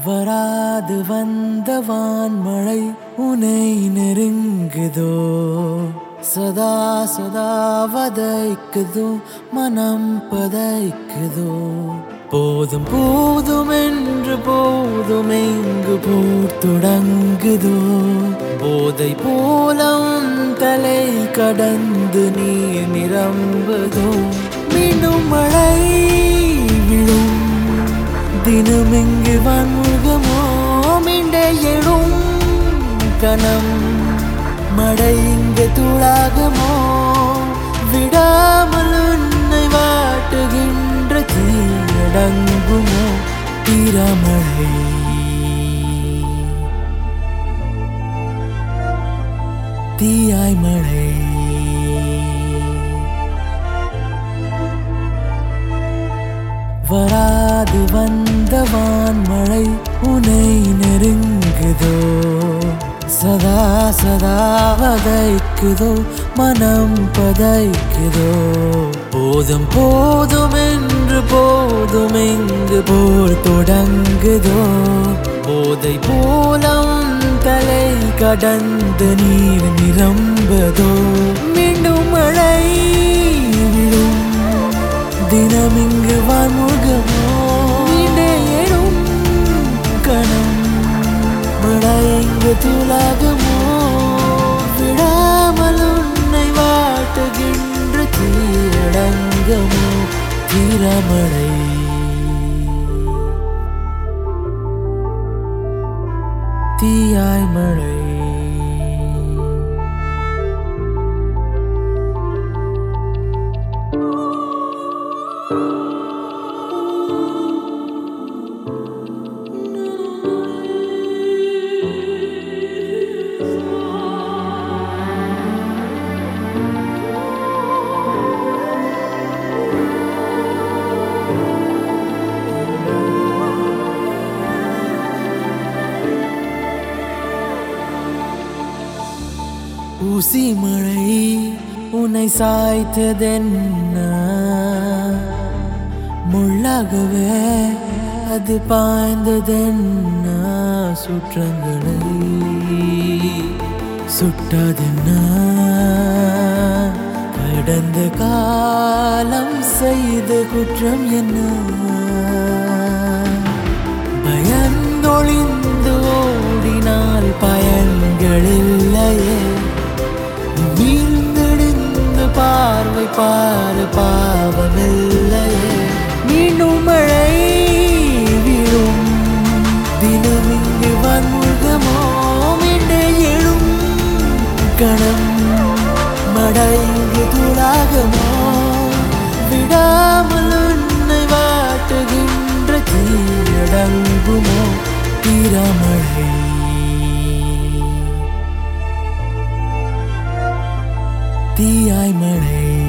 வராது வந்த வான்மழை உனை நெருங்குதோ சதா சதா வதைக்குதோ மனம் பதைக்குதோ போதும் போதும் என்று போதும் எங்கு போர் தொடங்குதோ போதை போல உன் தலை கடந்து நீர் நிரம்புதோ மீண்டும் மழை விழும் தினம் இங்கு வான்முகமோ மீண்டே எழும் கணம் மழை இங்கு தூளாகுமோ விடாமல் உன்னை வாட்டுகின்ற தீயடங்குமோ தீரமழை தீயாய் மழை வராது வந்த வான்மழை உனை நெருங்குதோ சதா சதா வதைக்குதோ மனம் பதைக்குதோ போதும் போதும் என்று போதும் எங்கு போர் தொடங்குதோ போதை போல உன் தலை கடந்து நீர் நிரம்பதோ மீண்டும் மழை விழும் தினம் இங்கு வான்முகமோ மீண்டே எழும் கணம் மழை இங்கு தூளாகுமோ விடாமல் உன்னை வாட்டுகின்ற தீரடங்கமோ தீரமழை தீயாய் மழை ஊசி மழை உன்னை சாய்த்ததென்ன முள்ளாகவே அது பாய்ந்ததென்ன சுற்றங்களை சுட்டதென்ன கடந்த காலம் செய்த குற்றம் என்ன பயந்தொழிந்து ஓடினால் பயன்கள் இல்லையே வீழ்ந்தெடுந்து பார்வை பாரு பாவமில்லையே மீண்டும் மழை விழும் தினம் இங்கு வன்முகமோ மீண்டே எழும் கணம் மழை இங்கு தூளாகமோ விடாமல் உன்னை வாட்டுகின்ற தீயடங்குமோ தீரமழை தீயாய் மழை